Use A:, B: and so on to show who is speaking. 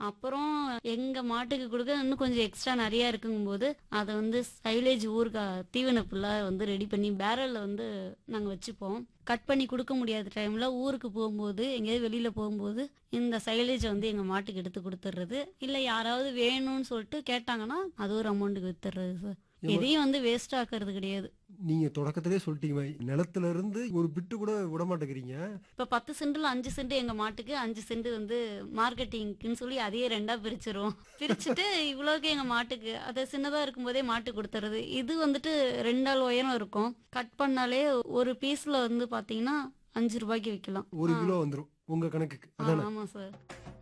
A: அப்புறம் எங்க மாட்டுக்கு கொடுக்க இன்னும் கொஞ்சம் எக்ஸ்ட்ரா நிறைய இருக்குங்கும்போது அதை வந்து சைலேஜ் ஊறுகா தீவன புல்லா வந்து ரெடி பண்ணி பேரல்ல வந்து நாங்க வச்சுப்போம் கட் பண்ணி கொடுக்க முடியாத டைம்ல ஊருக்கு போகும்போது எங்கேயாவது வெளியில போகும்போது இந்த சைலேஜை வந்து எங்க மாட்டுக்கு எடுத்து கொடுத்துட்றது இல்ல யாராவது வேணும்னு சொல்லிட்டு கேட்டாங்கன்னா அது ஒரு அமௌண்ட்டுக்கு வித்துறது சார் எதையும் வந்து வேஸ்ட் ஆக்குறது கிடையாது
B: நீங்க தொடக்கத்திலே சொல்லிட்டீங்க நிலத்துல இருந்து ஒரு பிட்டு கூட விட மாட்டேங்கிறீங்க
A: இப்ப பத்து சென்ட்ல அஞ்சு சென்ட் எங்க மாட்டுக்கு அஞ்சு சென்ட் வந்து மார்க்கெட்டிங்க்குன்னு சொல்லி அதையே ரெண்டா பிரிச்சிரும் பிரிச்சுட்டு இவ்வளவுக்கு எங்க மாட்டுக்கு அதை சின்னதா இருக்கும்போதே மாட்டு கொடுத்துறது இது வந்துட்டு ரெண்டாள் உயரம் இருக்கும் கட் பண்ணாலே ஒரு பீஸ்ல வந்து பாத்தீங்கன்னா அஞ்சு ரூபாய்க்கு விற்கலாம்
B: ஒரு கிலோ வந்துரும் உங்க கணக்குக்கு அதானே
A: ஆமா சார்